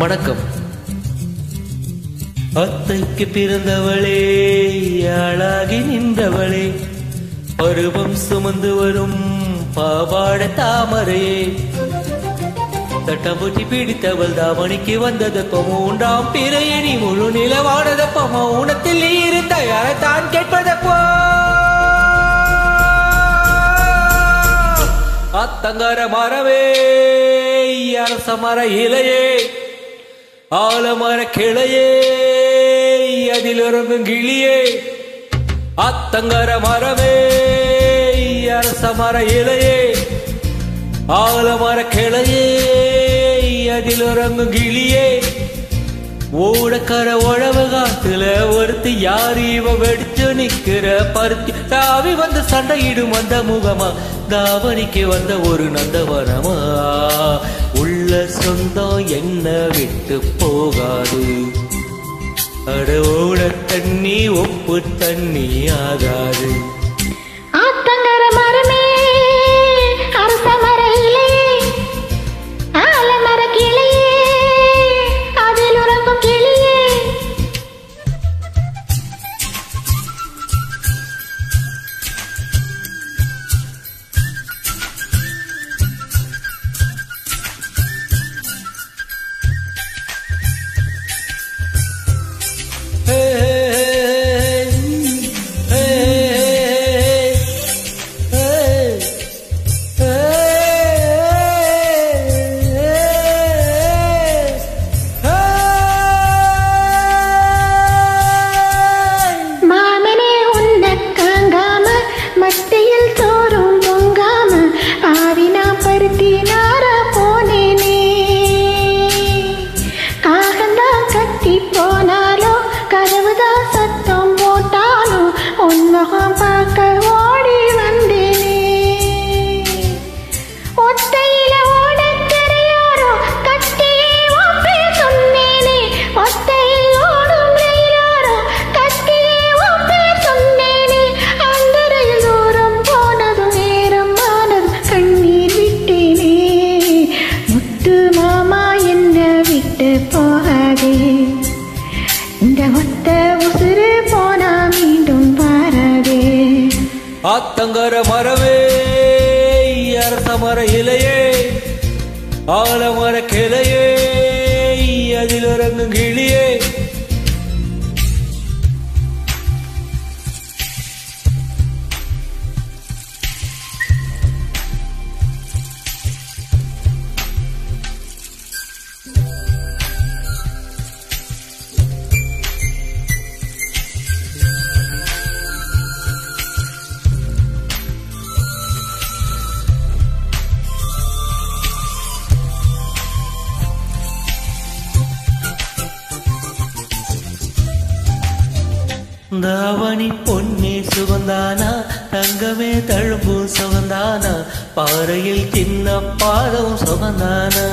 வணக்கம் அத்தைக்கு பிறந்தவளே ஆளாகி நின்றவளே பருவம் சுமந்து வரும் பாவாட தாமரையே தட்டம்பூச்சி பிடித்தவள் தாமணிக்கு வந்ததப்ப மூன்றாம் பிறையணி முழு நிலவானதப்ப மௌனத்தில் நீ இருந்த தான் கேட்பதப்போ அத்தங்கர மரவே அரச மர இலையே ஆலமர கிளையே அதில் இறங்கும் கிளியே அத்தங்கர மரவே அரச மர இலையே ஆலமர கிளையே அதில் இறங்கும் கிளியே ஓடக்கர உழவு காட்டுல ஒருத்தி யாரு இவ வெடிச்சு நிக்கிற பருத்தி தாவி வந்து சண்டையிடும் அந்த முகமா தாவணிக்கு வந்த ஒரு நந்தவனமா உள்ள சொந்தம் என்ன விட்டு போகாது அட ஓட தண்ணி ஒப்பு தண்ணி ஆகாது ஆத்தங்கர மரமே அரச மர இலையே ஆலமர கிளையே அதில் உறங்கும் கிளியே மாமனே உன்ன காங்காம மத்தியில் சோறும் பொங்காம ஆவினா பருத்தி நாரா போனேனே காகந்தான் கத்தி போனாலோ கதவுதான் சத்தம் போட்டாலோ உன்முகம் பார்க்க ஓடி வந்தேனே ஒத்தையில ஓடத் தெரியாரோ கத்தியே ஒப்பே சொன்னேனே ஒத்தையில் ஓடும் ரயிலாரோ கத்தியே ஒப்பே சொன்னேனே அந்த ரயில் தூரம் போனதும் நேரம் ஆனதும் கண்ணீர் விட்டேனே முத்து மாமா என்ன விட்டு போகாதே இந்த ஒத்த உசுறு போனா மீண்டும் பாராதே ஆத்தங்கர மரவே அரச மர இலையே ஆலமர கிளையே அதில் இறங்கும் கிளியே தாவணி பொன்னே சுகந்தானா தங்கமே தழும்பு சுகந்தானா பாறையில் சின்ன பாதம் சுகந்தானா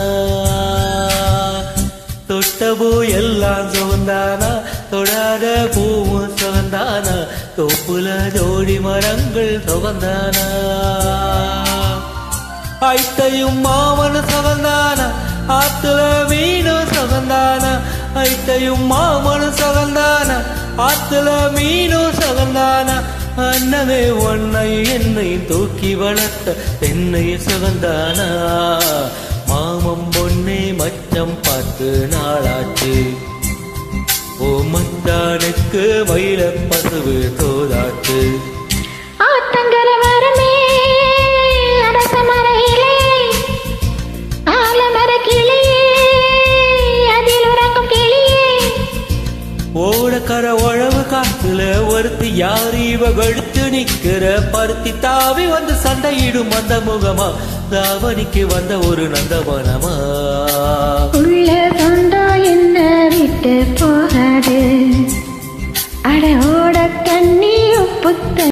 தொட்ட பூ எல்லாம் சுகந்தானா தொடாத பூவும் சுகந்தானா தொப்புல ஜோடி மரங்கள் சுகந்தானா ஐத்தையும் மாமன சகந்தான ஆத்துல மீனும் சகந்தான ஐத்தையும் மாமன சகந்தான ஆத்துல மீனும் சகந்தான அன்னமே ஒன்னை என்னை தூக்கி வளர்த்த தென்னை சகந்தானா மாமம் பொன்னே மச்சம் பார்த்து நாளாச்சு ஓ மச்சானுக்கு மயில பசுவு தோதாச்சு ஆத்தங்கர மரமே அரச மர இலையே ஆலமர கிளியே அதில் உறங்கும் கிளியே ஓடக்கர உழவு காட்டுல ஒருத்தி யாரு இவ வெடுத்து நிக்கிற பருத்தி தாவி வந்து சண்டையிடும் அந்த முகமா தாவணிக்கு வந்த ஒரு நந்தவனமா உள்ள சொந்தம் என்ன விட்டு போகாது அட ஓட தண்ணி உப்பு